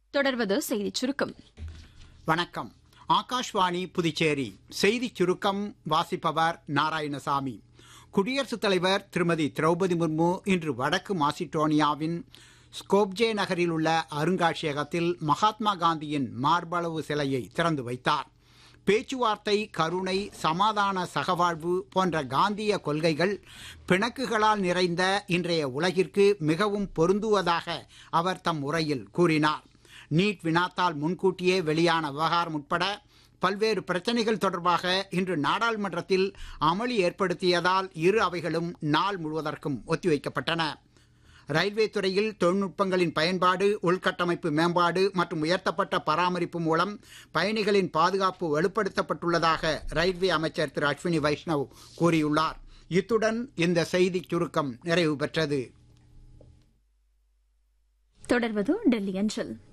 தொடர்வது செய்திச் சுருக்கம் வணக்கம் ஆகாஷ்வாணி புதுச்சேரி செய்திச் சுருக்கம் வாசிப்பவர் நாராயணசாமி குடியரசுத் தலைவர் திருமதி திரௌபதி முர்மு இன்று வடக்கு மாசிடோனியாவின் ஸ்கோப்ஜே நகரில் உள்ள அருங்காட்சியகத்தில் மகாத்மா காந்தியின் மார்பளவு சிலையை திறந்து வைத்தார் பேச்சுவார்த்தை கருணை சமாதான சகவாழ்வு போன்ற காந்திய கொள்கைகள் பிணக்குகளால் நிறைந்த இன்றைய உலகிற்கு மிகவும் பொருந்துவதாக அவர் தம் உரையில் கூறினார் நீட் வினாத்தால் முன்கூட்டியே வெளியான விவகாரம் உட்பட பல்வேறு பிரச்சனைகள் தொடர்பாக இன்று நாடாளுமன்றத்தில் அமளி ஏற்படுத்தியதால் இரு அவைகளும் நாள் முழுவதற்கும் ஒத்திவைக்கப்பட்டன ரயில்வே துறையில் தொழில்நுட்பங்களின் பயன்பாடு உள்கட்டமைப்பு மேம்பாடு மற்றும் உயர்த்தப்பட்ட பராமரிப்பு மூலம் பயணிகளின் பாதுகாப்பு வலுப்படுத்தப்பட்டுள்ளதாக ரயில்வே அமைச்சர் திரு அஸ்வினி வைஷ்ணவ் கூறியுள்ளார் இத்துடன் இந்த செய்திச் சுருக்கம் நிறைவு பெற்றது தொடர்வது டெல்லி அஞ்சல்